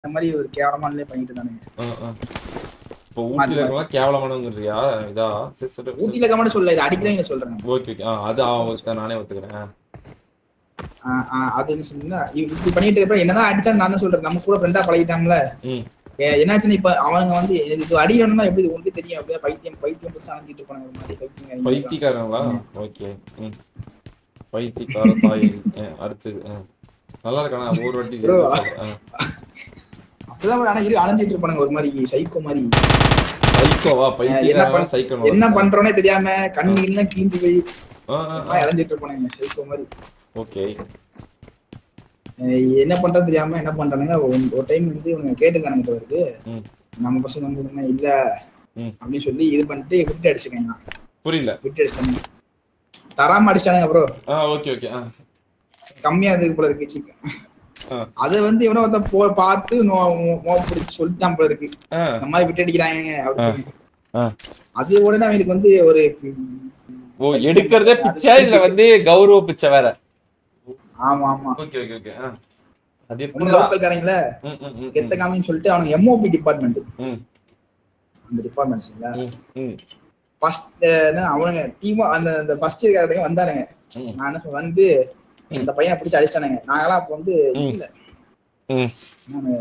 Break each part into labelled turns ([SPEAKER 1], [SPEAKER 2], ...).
[SPEAKER 1] இந்த மாதிரி ஒரு கேவலமானே பண்ணிட்டு இருந்தானுங்க
[SPEAKER 2] ஆ, ஆ. இப்போ ஊட்டில இருக்கலாம் கேவலமானவங்கறியா இதா சிஸ்டர்
[SPEAKER 1] ஊட்டியில கமெண்ட் சொல்ல இது அடிக்கிறேன் சொல்றேன்
[SPEAKER 2] ஓகே ஓகே ஆ அது ஆ, ஓகே, நானே ஒத்துக்கிறேன் ஆ.
[SPEAKER 1] ஆ, ஆ, அது என்ன சொன்னா இப்படி பண்ணிட்டு இருப்ப என்னதான் அடிச்சான்னு நான் தான் சொல்றேன் நம்ம கூட ஃப்ரெண்டா பழகிட்டாம்ல
[SPEAKER 2] ம்
[SPEAKER 1] ஏ- என்னாச்சுன்னு இப்ப அவனுங்க வந்து இது அடிக்கணும்னா எப்படி உங்களுக்கு தெரியும் அப்படியே பைத்தியம் பைத்தியம் புதுசா அணைஞ்சிட்டு போனாங்க ஒரு மாதிரி பைத்தியம்
[SPEAKER 2] பைத்தியக்காரங்களா ஓகே ம் பைத்தியக்கார தாய் ஆ, அடுத்தது ஆ. நல்லா இருக்கானா ஒரு வாட்டி
[SPEAKER 1] Bro.
[SPEAKER 2] ஆ.
[SPEAKER 1] அப்படிதான் ஆனா இரு அலைஞ்சிட்டு இருப்பானுங்க ஒரு மாதிரி சைக்கோ மாதிரி
[SPEAKER 2] சைக்கோவா
[SPEAKER 1] என்ன
[SPEAKER 2] பைத்தியக்காரன்
[SPEAKER 1] பண்-
[SPEAKER 2] சைக்கோ
[SPEAKER 1] என்ன பண்றோனே தெரியாம கண்ணு இன்னும் கிழிஞ்சு போய்
[SPEAKER 2] ஆ ஆ, ஆ.
[SPEAKER 1] இறஞ்சிட்டு இருப்பானுங்க சைக்கோ மாதிரி
[SPEAKER 2] ஓகே
[SPEAKER 1] அஹ் என்ன பண்றது தெரியாம என்ன பண்றானுங்க ஒரு- ஒரு டைம் வந்து இவங்க கேட்டுக்கானுங்க வருது
[SPEAKER 2] ம்
[SPEAKER 1] நம்ம பசங்க வந்து என்ன இல்ல
[SPEAKER 2] ம்.
[SPEAKER 1] அப்படின்னு சொல்லி இது பண்ணிட்டு விட்டு அடிச்சுக்காங்க
[SPEAKER 2] புரியல
[SPEAKER 1] விட்டு அடிச்சிட்டானுங்க தராம அடிச்சிட்டானுங்க ப்ரோ
[SPEAKER 2] ஆ ஓகே ஓகே ஆ
[SPEAKER 1] கம்மியா இருக்கு போல இருக்கு சிக்கன்
[SPEAKER 2] ஆ.
[SPEAKER 1] அது வந்து இவனை ஒருத்தன் போ பார்த்து நோ- மோ பிடிச்சி சொல்லிட்டான் போல இருக்கு
[SPEAKER 2] ஆ
[SPEAKER 1] இந்த மாதிரி விட்டு அடிக்கிறாங்க அப்படின்னு
[SPEAKER 2] ஆ.
[SPEAKER 1] அது உடனே அவனுக்கு வந்து ஒரு
[SPEAKER 2] ஓ எடுக்கிறதே பிச்சை இதுல வந்து கௌரவ பிச்சை வேற
[SPEAKER 1] ஆமா ஆமா
[SPEAKER 2] ஓகே ஓகே ஓகே ஆ அது
[SPEAKER 1] ஒண்ணு
[SPEAKER 2] எப்படி
[SPEAKER 1] லோக்கல் காரங்கள
[SPEAKER 2] ம் ம் ம்
[SPEAKER 1] கெத்த காமின்னு சொல்லிட்டு அவனுக்கு எம்ஓபி டிபார்ட்மெண்ட்
[SPEAKER 2] ம்
[SPEAKER 1] அந்த டிபார்ட்மெண்ட்ஸ்ல
[SPEAKER 2] ம் ம்
[SPEAKER 1] ஃபர்ஸ்ட் அவனுங்க டீமா அந்த அந்த ஃபர்ஸ்ட் காரங்க வந்தானுங்க
[SPEAKER 2] ம்.
[SPEAKER 1] நான் என்ன சொன்னேன், வந்து இந்த பையனை பிடிச்சி அடிச்சிட்டானுங்க நாங்கெல்லாம் அப்ப வந்து
[SPEAKER 2] ம்.
[SPEAKER 1] இல்ல
[SPEAKER 2] ம்
[SPEAKER 1] நானு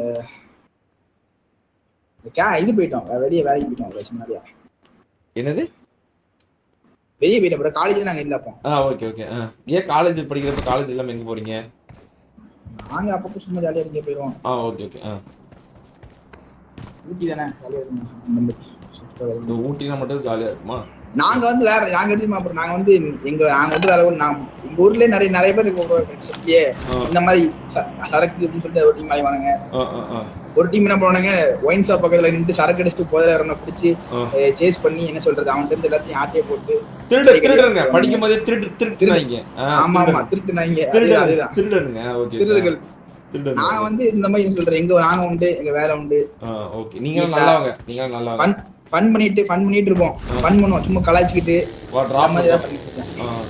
[SPEAKER 1] கே இது போயிட்டோம் வெளியே வேலைக்கு போயிட்டோம் ஒரு வருஷம் முன்னாடியா
[SPEAKER 2] என்னது
[SPEAKER 1] வெளியே போயிட்டோம் bro. காலேஜ்ல நாங்க இல்ல அப்போ
[SPEAKER 2] ஆ ஓகே ஓகே ஆ ஏன் காலேஜ் படிக்கிறப்ப காலேஜ் இல்லாம எங்க போறீங்க
[SPEAKER 1] நாங்க அப்பப்போ சும்மா ஜாலியா இருக்க போயிடுவோம்
[SPEAKER 2] ஆ ஓகே ஓகே ஆ
[SPEAKER 1] ஊட்டி தானே ஜாலியா இருக்கும் அந்த மாதிரி சுத்தமா
[SPEAKER 2] இந்த
[SPEAKER 1] இருக்கும்.
[SPEAKER 2] ஊட்டினா மட்டும் ஜாலியா இருக்குமா
[SPEAKER 1] நாங்க வந்து வேற நாங்க எடுத்து அப்புறம் நாங்க வந்து எங்க நாங்க வந்து வேற ஒரு நான் எங்க ஊர்ல நிறைய நிறைய பேர் இருக்கு சத்தியே
[SPEAKER 2] ஆ
[SPEAKER 1] இந்த மாதிரி ச- சரக்கு அப்படின்னு சொல்லிட்டு ஒரு டீம் வாங்க
[SPEAKER 2] ஆ ஆ ஆ
[SPEAKER 1] ஒரு டீம் என்ன பண்ணுவானுங்க ஒயின் ஷாப் பக்கத்துல நின்று சரக்கு அடிச்சுட்டு போதை பிடிச்சி
[SPEAKER 2] ஆ.
[SPEAKER 1] சேஸ் பண்ணி என்ன சொல்றது அவன்கிட்ட இருந்து எல்லாத்தையும் ஆட்டையை போட்டு
[SPEAKER 2] திருடு திருடுங்க படிக்கும் போதே திருடு திருட்டுனாங்க
[SPEAKER 1] ஆமா ஆமா திருட்டு நாய்ங்க
[SPEAKER 2] திருடன்
[SPEAKER 1] அதுதான்
[SPEAKER 2] திருடனுங்க ஓகே
[SPEAKER 1] திருடுகள்
[SPEAKER 2] திருடன்
[SPEAKER 1] நான் வந்து இந்த மாதிரி என்ன சொல்றேன் எங்க நாங்க உண்டு எங்க வேலை உண்டு
[SPEAKER 2] ஆ ஓகே நீங்க நல்லவங்க நீங்க நல்லவங்க
[SPEAKER 1] ஃபன் ஃபன் பண்ணிட்டு ஃபன் பண்ணிட்டு இருப்போம் ஃபன் பண்ணுவோம் சும்மா கலாய்ச்சிக்கிட்டு
[SPEAKER 2] வா
[SPEAKER 1] அந்த
[SPEAKER 2] டிராப்
[SPEAKER 1] மாதிரி தான் பண்ணிட்டு இருக்கேன்
[SPEAKER 2] ஆ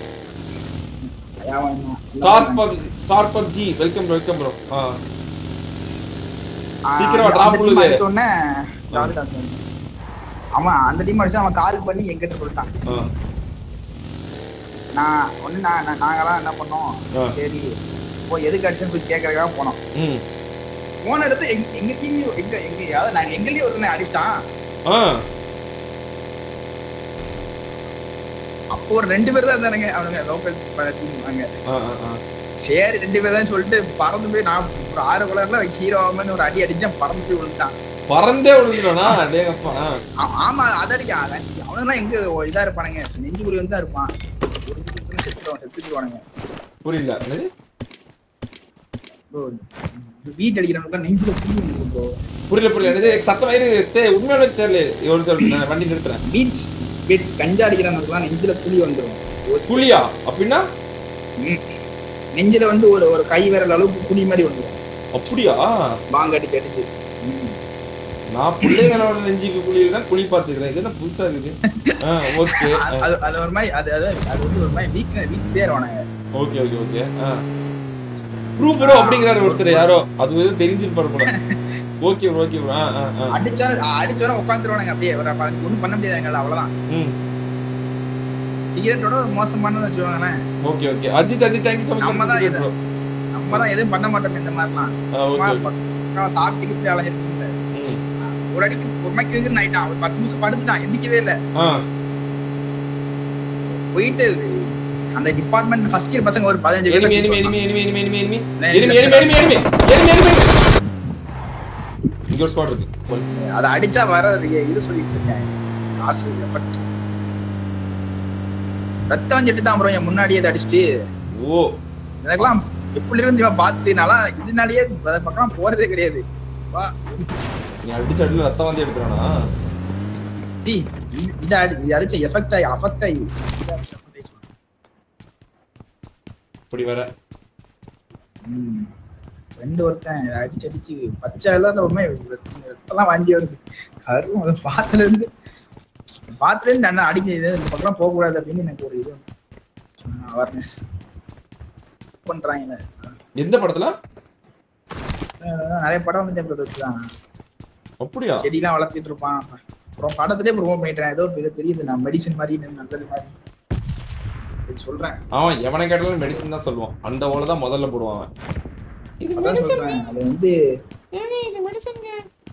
[SPEAKER 1] யாவன் என்ன?
[SPEAKER 2] Star pub star PUBG welcome welcome bro ஆ
[SPEAKER 1] ஆ,
[SPEAKER 2] சீக்கிரமா
[SPEAKER 1] அந்த
[SPEAKER 2] drop
[SPEAKER 1] team
[SPEAKER 2] விழுது.
[SPEAKER 1] அடிச்ச உடனே அதாவது அது- அவன் அந்த டீம் அடிச்சு அவன் கால் பண்ணி எங்கிட்ட சொல்லிட்டான்
[SPEAKER 2] ஆ
[SPEAKER 1] நான் ஒண்ணு நான் நான்- நாங்கெல்லாம் என்ன பண்ணோம்
[SPEAKER 2] ஆ.
[SPEAKER 1] சரி போய் எதுக்கு அடிச்சுன்னு போய் கேட்கறதுக்காக போனோம்
[SPEAKER 2] ம்
[SPEAKER 1] போன இடத்து எங்க எங்க டீம் எங்க எங்க அதாவது நாங்க எங்கலயே ஒருத்தனை அடிச்சிட்டான்
[SPEAKER 2] ஆ
[SPEAKER 1] அப்போ ஒரு ரெண்டு பேர் தான் இருந்தானுங்க அவனுங்க லோக்கல் டீம் அங்க
[SPEAKER 2] ஆ ஆ ஆ
[SPEAKER 1] சரி ரெண்டு பேர் தான் சொல்லிட்டு பறந்து போய் நான் ஒரு ஆறு குளர்ல ஹீரோ ஆமான்னு ஒரு அடி அடிச்சேன் பறந்து போய் விழுந்துட்டான்
[SPEAKER 2] பறந்தே விழுந்துடனா டேங்கப்பா ஆ
[SPEAKER 1] ஆ- ஆமா அது அடிக்க அவனுங்கலாம் எங்க இதா இருப்பானுங்க நெஞ்சுக்குழி வந்து தான் இருப்பான் ஒரு இதுக்கு செத்துருவான் செத்துருவானுங்க
[SPEAKER 2] புரியல என்னது
[SPEAKER 1] ப்ரோ வீட் அடிக்கிறவங்க நெஞ்சுல புண்ணு வந்து ப்ரோ
[SPEAKER 2] புரியல புரியல என்னது சத்தம் இது தே உண்மையாவே தெரியல ஒரு சொல்றேன் நான் வண்டி நிறுத்துறேன்
[SPEAKER 1] பீட்ஸ் பீட் கஞ்சா அடிக்கிறவங்களுக்குலாம் நெஞ்சில புளி வந்துடும்
[SPEAKER 2] புலியா அப்படின்னா
[SPEAKER 1] நெஞ்சில வந்து ஒரு ஒரு கை விரல் அளவுக்கு புளி மாதிரி வந்துடும்
[SPEAKER 2] அப்படியா
[SPEAKER 1] பாங்க அடிச்சு அடிச்சு ம்.
[SPEAKER 2] நான் பிள்ளைங்களோட நெஞ்சுக்கு குழியில தான் குழி பாத்துக்கிறேன் இது என்ன புதுசா இருக்குது ஆ ஓகே
[SPEAKER 1] அது- அது அது ஒரு மாதிரி அது அது அது வந்து ஒரு மாதிரி வீக் வீக் தேர்வானாங்க
[SPEAKER 2] ஓகே ஓகே ஓகே ஆ ப்ரூ ப்ரோ அப்படிங்கிறாரு ஒருத்தர் யாரோ அது எதுவும் தெரிஞ்சிருப்பாரு கூட ஓகே ப்ரோ ஓகே ப்ரோ ஆ ஆ ஆ
[SPEAKER 1] அடிச்சா அடிச்சோட உட்காந்துருவானுங்க அப்படியே ஒரு ஒன்றும் பண்ண முடியாது எங்களால் அவ்வளவுதான்
[SPEAKER 2] ம்
[SPEAKER 1] சிகரெட்டோட ஒரு மோசமானது வச்சுக்கோங்களேன்
[SPEAKER 2] okay okay Ajith Ajith thank you so
[SPEAKER 1] நம்ம தான்
[SPEAKER 2] மச்
[SPEAKER 1] இது.
[SPEAKER 2] ப்ரோ
[SPEAKER 1] நம்ம தான் எதுவும் பண்ண மாட்டோம் இந்த மாதிரிலாம்
[SPEAKER 2] ஆ ஓகே ஓகே
[SPEAKER 1] சும்மா சாப்பிட்டு இப்படி அலைஞ்சிட்டு
[SPEAKER 2] ம்
[SPEAKER 1] ஒரு அடிக்கு ஒரு மாதிரி கிழங்கு ஆயிட்டான் ஒரு பத்து நிமிஷம் படுத்துட்டான் எந்திக்கவே இல்ல
[SPEAKER 2] ஆ
[SPEAKER 1] போயிட்டு அந்த டிபார்ட்மெண்ட் ஃபர்ஸ்ட் இயர் பசங்க ஒரு பதினஞ்சு
[SPEAKER 2] enemy enemy enemy enemy enemy enemy enemy enemy enemy enemy enemy enemy enemy இங்க ஒரு ஸ்குவாட் இருக்கு போய்.
[SPEAKER 1] அதை அடிச்சா வர இது சொல்லிட்டு இருக்கேன் காசு எஃபெக்ட் ரத்தம் வந்துட்டு தான் ப்ரோ என் முன்னாடியே இதை அடிச்சுட்டு
[SPEAKER 2] ஓ
[SPEAKER 1] எனக்கெல்லாம் எப்படி இருந்து இவன் பார்த்து நல்லா இதனாலயே அந்த பக்கம் போறதே கிடையாது வா
[SPEAKER 2] நீ அடிச்ச அடியில ரத்தம் வந்து எடுக்கிறானா
[SPEAKER 1] டி இது- இதை அடி இது அடிச்ச எஃபெக்ட் ஆகி அஃபெக்ட் ஆகி
[SPEAKER 2] இப்படி வர
[SPEAKER 1] ம். ரெண்டு ஒருத்தன் அடிச்சு அடிச்சு பச்சை எல்லாம் உண்மை ரத்தம்லாம் வாங்கி வருது கரும் அதை பாத்துல இருந்து பாத்துல இருந்து அண்ணா அடிக்க இது இந்த பக்கம் போக கூடாது அப்படின்னு எனக்கு ஒரு இது அவேர்னஸ் பண்றாங்க
[SPEAKER 2] எந்த படத்துல
[SPEAKER 1] அஹ் நிறைய படம் வந்து பிரதர் வச்சுதான்
[SPEAKER 2] அப்படியா
[SPEAKER 1] செடிலாம் வளர்த்திட்டு இருப்பான் அப்புறம் படத்திலே ப்ரோமோ பண்ணிட்டேன் ஏதோ இது பெரியது நான் மெடிசன் மாதிரி நல்லது மாதிரி அப்படி சொல்றேன்
[SPEAKER 2] அவன் எவனை கேட்டாலும் மெடிசன் தான் சொல்லுவான் அந்த ஓலை தான் முதல்ல போடுவான் அவன் இது
[SPEAKER 1] அதான்
[SPEAKER 2] medicine
[SPEAKER 1] சொல்றேன் அது வந்து
[SPEAKER 2] ஏங்க இது மெடிசன்ங்க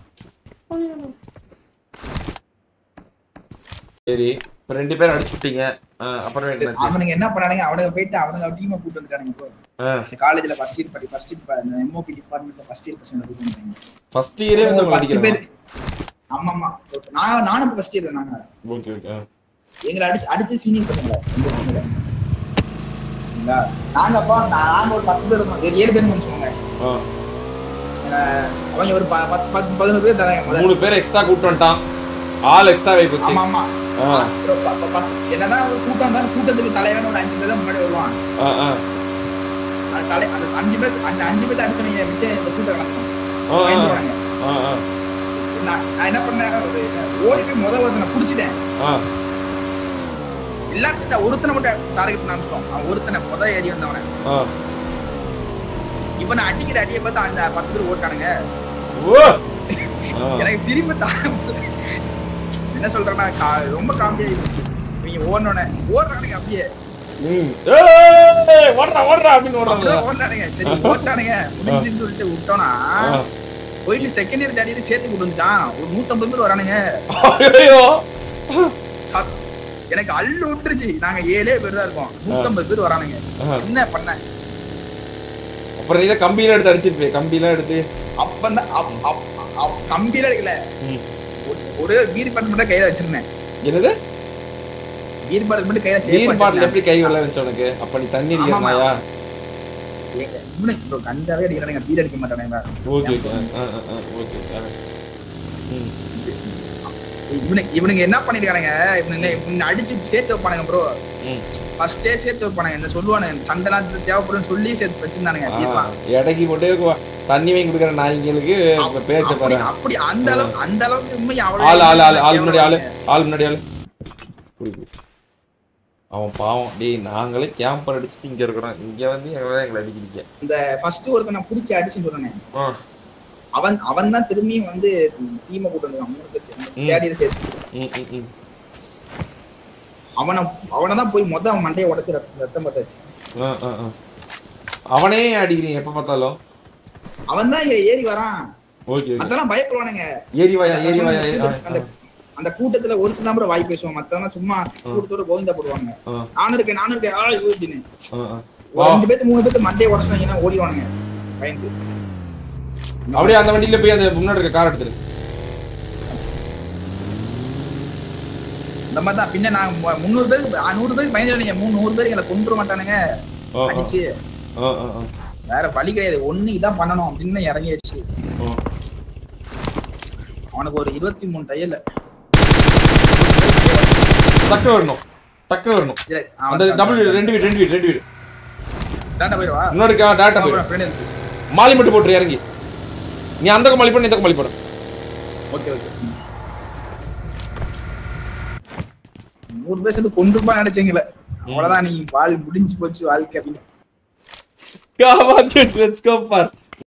[SPEAKER 2] சரி இப்ப ரெண்டு பேரும் அடிச்சு விட்டீங்க ஆ, அப்புறம் என்னாச்சு
[SPEAKER 1] அவனுங்க என்ன பண்ணானுங்க அவனுங்க போயிட்டு அவனுங்க டீமை கூட்டு வந்துட்டானுங்க இப்போ
[SPEAKER 2] ஆ,
[SPEAKER 1] காலேஜ்ல ஃபர்ஸ்ட் இயர் படி ஃபர்ஸ்ட் இயர் இந்த எம்ஓபி டிபார்ட்மெண்ட்ல ஃபர்ஸ்ட் இயர் பசங்க கூட்டு வந்துட்டாங்க
[SPEAKER 2] ஃபர்ஸ்ட் இயரே வந்து
[SPEAKER 1] ஒரு பத்து பேர்
[SPEAKER 2] அடிக்கிறான்
[SPEAKER 1] ஆமா ஆமா நான் நானும் இப்போ ஃபர்ஸ்ட் இயர் நாங்க
[SPEAKER 2] ஓகே ஓகே
[SPEAKER 1] எங்களை அடிச்சு அடிச்சு சீனியர் பசங்கள எங்க பசங்கள சரிங்களா? நாங்க அப்பா நா- நாங்க ஒரு பத்து பேர் இருந்தோம். ஒரு ஏழு பேருங்க சொன்னாங்க அவங்க ஒரு ப- பத்து பத்து பதினோரு பேர் தராங்க முதல்ல
[SPEAKER 2] மூணு பேர் எக்ஸ்ட்ரா கூட்டு வந்துட்டான் ஆள் எக்ஸ்ட்ரா வை போச்சு
[SPEAKER 1] ஆமா ஆமா
[SPEAKER 2] ஆ,
[SPEAKER 1] ஒரு ப- ப- பத்து- என்னதான் ஒரு கூட்டம் இருந்தாலும் கூட்டத்துக்கு தலைவன் ஒரு அஞ்சு பேர் தான் முன்னாடி வருவான்
[SPEAKER 2] ஆ, ஆ.
[SPEAKER 1] அந்த தலை அந்த அஞ்சு பேர் அந்த அஞ்சு பேர் அடிச்சு நீங்க மிச்சம் இந்த கூட்டம் நடத்தணும்
[SPEAKER 2] ஆ, ஆ.
[SPEAKER 1] பயந்துருவாங்க.
[SPEAKER 2] ஆ, ஆ.
[SPEAKER 1] நான் நான் என்ன பண்ணேன் ஒரு ஓடி போய் முத ஒருத்தனை புடிச்சிட்டேன்
[SPEAKER 2] ஆ.
[SPEAKER 1] எல்லாரும் சேர்ந்து ஒருத்தனை மட்டும் டார்கெட் பண்ண ஆரம்பிச்சிட்டோம் அவன் ஒருத்தனை முத ஏறி வந்தவன
[SPEAKER 2] ஆ.
[SPEAKER 1] இவனை அடிக்கிற அடியை பார்த்து அந்த பத்து பேர் ஓட்டானுங்க
[SPEAKER 2] ஓ! ஆ.
[SPEAKER 1] எனக்கு சிரிப்பு தாங்க முடியல. என்ன சொல்றேன்னா கா- ரொம்ப காமெடியா இருந்துச்சு இவங்க ஓடனோட ஓடுறானுங்க அப்படியே
[SPEAKER 2] ம். ஏய், ஓடுறா ஓடுறா அப்படின்னு ஓடுறாங்க
[SPEAKER 1] அப்படிதான் ஓடுறானுங்க சரி ஓட்டானுங்க முடிஞ்சுன்னு சொல்லிட்டு விட்டோம்னா
[SPEAKER 2] ஆ.
[SPEAKER 1] போயிட்டு செகண்ட் இயர் தேர்ட் இயர் சேர்த்து கொண்டு வந்துட்டான் ஒரு நூத்தம்பது பேர் வரானுங்க
[SPEAKER 2] ஐயோ
[SPEAKER 1] சத்- எனக்கு அள்ளு விட்டுருச்சு நாங்க ஏழே பேர் தான் இருக்கோம் நூத்தம்பது பேர் வரானுங்க
[SPEAKER 2] ஆ.
[SPEAKER 1] என்ன பண்ண
[SPEAKER 2] அப்புறம் இதை கம்பியில எடுத்து அடிச்சிருப்பே கம்பியெல்லாம் எடுத்து
[SPEAKER 1] அப்பந்தான் அப்- அப்- அப்- கம்பியில இருக்கல
[SPEAKER 2] ம்.
[SPEAKER 1] ஒரு- ஒரே ஒரு பீர் பாட்டில் மட்டும் கையில வச்சிருந்தேன்
[SPEAKER 2] என்னது
[SPEAKER 1] பீர் பாட்டில் மட்டும் கையில safe ஆ
[SPEAKER 2] நீர் பாட்டில்
[SPEAKER 1] வச்சிருந்தேன்.
[SPEAKER 2] எப்படி கை வெள்ள வச்சு உனக்கு அப்ப நீ தண்ணி
[SPEAKER 1] ஆமாமா.
[SPEAKER 2] அடிக்கிறாயா
[SPEAKER 1] ஏங்க, இவனுக்கு bro, கஞ்சாவே அடிக்கிறானுங்க பீர் அடிக்க மாட்டானுங்க
[SPEAKER 2] ஓகே ஓகே ஆ ஆ ஆ ஓகே ஆ. ம்
[SPEAKER 1] இவனுக்கு இவனுங்க என்ன பண்ணிருக்கானுங்க இவனுங்க இவனுங்க அடிச்சு சேர்த்து வைப்பானுங்க ப்ரோ
[SPEAKER 2] ம்
[SPEAKER 1] ஃபர்ஸ்டே சேர்த்து வைப்பானுங்க இந்த சொல்லுவானுங்க சண்டைலாம் தேவைப்படும் சொல்லி சேர்த்து வச்சிருந்தானுங்க
[SPEAKER 2] ஆ,
[SPEAKER 1] தீர்ப்பான்.
[SPEAKER 2] எடைக்கு போட்டு கு- தண்ணி வாங்கி கொடுக்குற நாய்ங்களுக்கு இப்ப பேச்ச
[SPEAKER 1] அப்படி
[SPEAKER 2] பாரு
[SPEAKER 1] அப்படி அந்த அளவு அந்த அளவுக்கு உண்மை
[SPEAKER 2] ஆள் ஆள் ஆள் ஆள் முன்னாடி ஆளு ஆள் முன்னாடி ஆளு குடி, குடி. அவன் பாவம் டேய் நாங்களே கேம்பர் அடிச்சுட்டு இங்க இருக்கிறோம் இங்க வந்து எங்களை எங்களை அடிக்கிறீங்க
[SPEAKER 1] இந்த ஃபர்ஸ்ட் ஒருத்தனை புடிச்சு அடிச்சுன்னு சொன்னேன்
[SPEAKER 2] ஆ,
[SPEAKER 1] அவன் அவன் தான் திரும்பியும் வந்து டீமை கூட்டு வந்தான் மூணு பேர்
[SPEAKER 2] ம்.
[SPEAKER 1] தேடியில சேர்த்து
[SPEAKER 2] ம், ம், ம்.
[SPEAKER 1] அவனை அவனை தான் போய் மொத்த அவன் மண்டையை உடைச்சு ரத்தம் ரத்தம் பார்த்தாச்சு
[SPEAKER 2] ஆ, ஆ, ஆ. அவனே அடிக்கிறீங்க எப்ப பார்த்தாலும்
[SPEAKER 1] அவன் தான் இங்க ஏறி வரான்
[SPEAKER 2] ஓகே ஓகே
[SPEAKER 1] அதெல்லாம் பயப்படுவானுங்க
[SPEAKER 2] ஏரி வாயா ஏரி வாயா ஏ- ஆ,
[SPEAKER 1] அந்த அந்த கூட்டத்துல ஒருத்தர் தான் கூட வாய் பேசுவான் மத்தவங்க சும்மா கூட்டத்தோட கோவிந்தா போடுவாங்க
[SPEAKER 2] ஆ,
[SPEAKER 1] நானும் இருக்கேன் நானும் இருக்கேன் ஆ இவரு அப்படின்னு
[SPEAKER 2] ஆ, ஆ.
[SPEAKER 1] ஒரு ரெண்டு பேத்து மூணு பேத்து மண்டையை உடச்சுனா ஓடிவானுங்க பயந்து
[SPEAKER 2] அப்படியே அந்த வண்டியில போய் அந்த முன்னாடி இருக்க கார் எடுத்துரு
[SPEAKER 1] இந்த மாதிரி தான் பின்ன நான் மு- முந்நூறு பேருக்கு ஆ, நூறு பேருக்கு பயந்து நீங்க மூணு நூறு பேர் எங்களை கொண்டுற மாட்டானுங்க
[SPEAKER 2] ஆ, ஆ,
[SPEAKER 1] அடிச்சு
[SPEAKER 2] ஆ, ஆ, ஆ.
[SPEAKER 1] வேற வழி கிடையாது ஒண்ணு இதான் பண்ணணும் அப்படின்னு இறங்கியாச்சு
[SPEAKER 2] ஆ.
[SPEAKER 1] அவனுக்கு ஒரு இருபத்தி மூணு தையல்
[SPEAKER 2] டக்குனு வரணும் டக்குனு வரணும் அந்த டபுள் வீடு ரெண்டு வீடு ரெண்டு வீடு ரெண்டு வீடு
[SPEAKER 1] டாட்டா போயிடுவா
[SPEAKER 2] இன்னொரு டேட்டா போயிடும்
[SPEAKER 1] ஃப்ரெண்ட் இருக்கு
[SPEAKER 2] மாலி மட்டும் போட்டு இறங்கி நீ அந்த பக்கம் மாலி போடு இந்த பக்கம் மாலி போடு
[SPEAKER 1] ஓகே ஓகே நூறு பேர் சேர்ந்து கொண்டு போய் நினைச்சீங்களே அவ்வளவுதான் நீ வாழ் முடிஞ்சு போச்சு வாழ்க்கை அப்படின்னு
[SPEAKER 2] காவாச்சு லெட்ஸ் கோ ஃபார்